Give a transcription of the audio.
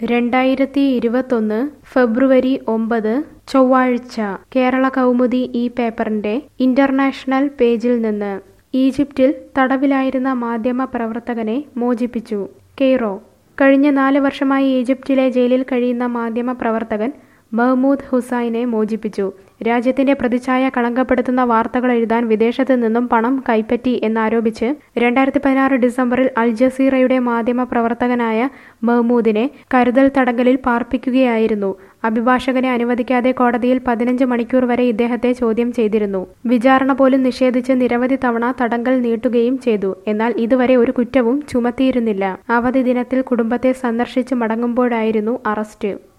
രണ്ടായിരത്തി ഇരുപത്തൊന്ന് ഫെബ്രുവരി ഒമ്പത് ചൊവ്വാഴ്ച കേരള കൗമുദി ഈ പേപ്പറിന്റെ ഇന്റർനാഷണൽ പേജിൽ നിന്ന് ഈജിപ്തിൽ തടവിലായിരുന്ന മാധ്യമ പ്രവർത്തകനെ മോചിപ്പിച്ചു കെയ്റോ കഴിഞ്ഞ നാല് വർഷമായി ഈജിപ്തിലെ ജയിലിൽ കഴിയുന്ന മാധ്യമ പ്രവർത്തകൻ മഹ്മൂദ് ഹുസൈനെ മോചിപ്പിച്ചു രാജ്യത്തിന്റെ പ്രതിച്ഛായ കളങ്കപ്പെടുത്തുന്ന വാർത്തകൾ എഴുതാൻ വിദേശത്ത് നിന്നും പണം കൈപ്പറ്റി എന്നാരോപിച്ച് രണ്ടായിരത്തി പതിനാറ് ഡിസംബറിൽ അൽ ജസീറയുടെ മാധ്യമ പ്രവർത്തകനായ മഹ്മൂദിനെ കരുതൽ തടങ്കലിൽ പാർപ്പിക്കുകയായിരുന്നു അഭിഭാഷകനെ അനുവദിക്കാതെ കോടതിയിൽ പതിനഞ്ച് മണിക്കൂർ വരെ ഇദ്ദേഹത്തെ ചോദ്യം ചെയ്തിരുന്നു വിചാരണ പോലും നിഷേധിച്ച് നിരവധി തവണ തടങ്കൽ നീട്ടുകയും ചെയ്തു എന്നാൽ ഇതുവരെ ഒരു കുറ്റവും ചുമത്തിയിരുന്നില്ല അവധി ദിനത്തിൽ കുടുംബത്തെ സന്ദർശിച്ച് മടങ്ങുമ്പോഴായിരുന്നു അറസ്റ്റ്